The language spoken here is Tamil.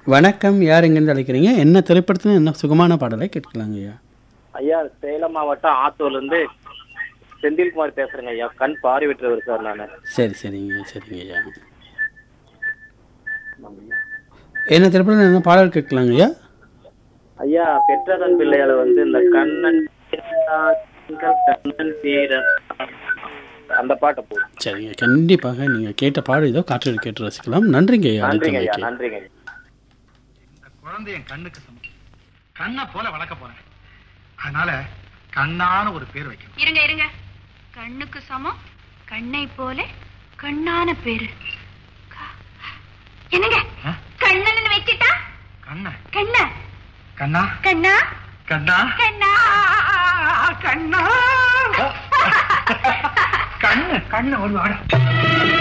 வணக்கம் யார் எங்கேருந்து அழைக்கிறீங்க என்ன திரைப்படத்துல என்ன சுகமான பாடலை கேட்கலாங்க ஐயா ஐயா சேலம் மாவட்டம் ஆத்தூர்ல இருந்து செந்தில்குமார் பேசுறேங்க ஐயா கண் பார்வையற்றவர் சார் நான் சரி சரிங்க சரிங்க ஐயா என்ன திரைப்படத்தில் என்ன பாடல் கேட்கலாங்க ஐயா ஐயா பெற்றதன் பிள்ளையால வந்து இந்த கண்ணன் பிறந்தான், திங்கள் கண்ணன் தீரன் அந்த பாட்டை போடும் சரிங்க கண்டிப்பாக நீங்கள் கேட்ட பாடல் ஏதோ காற்று கேட்டு ரசிக்கலாம் நன்றிங்க ஐயா நன்றிங்க ஐயா அடுத்த நன்றிங்க ஐயா இந்த குழந்தை என் கண்ணுக்கு சமம் கண்ணை போல வளர்க்க போறேன் அதனால கண்ணான ஒரு பேர் வைக்கணும் இருங்க இருங்க கண்ணுக்கு சமம் கண்ணை போல கண்ணான பேரு க- என்னங்க ஆ? கண்ணன் வச்சுட்டா கண்ண கண்ண கண்ணா கண்ணா கண்ணா கண்ணா கண்ணா கண்ணு கண்ணு ஒரு வாடம்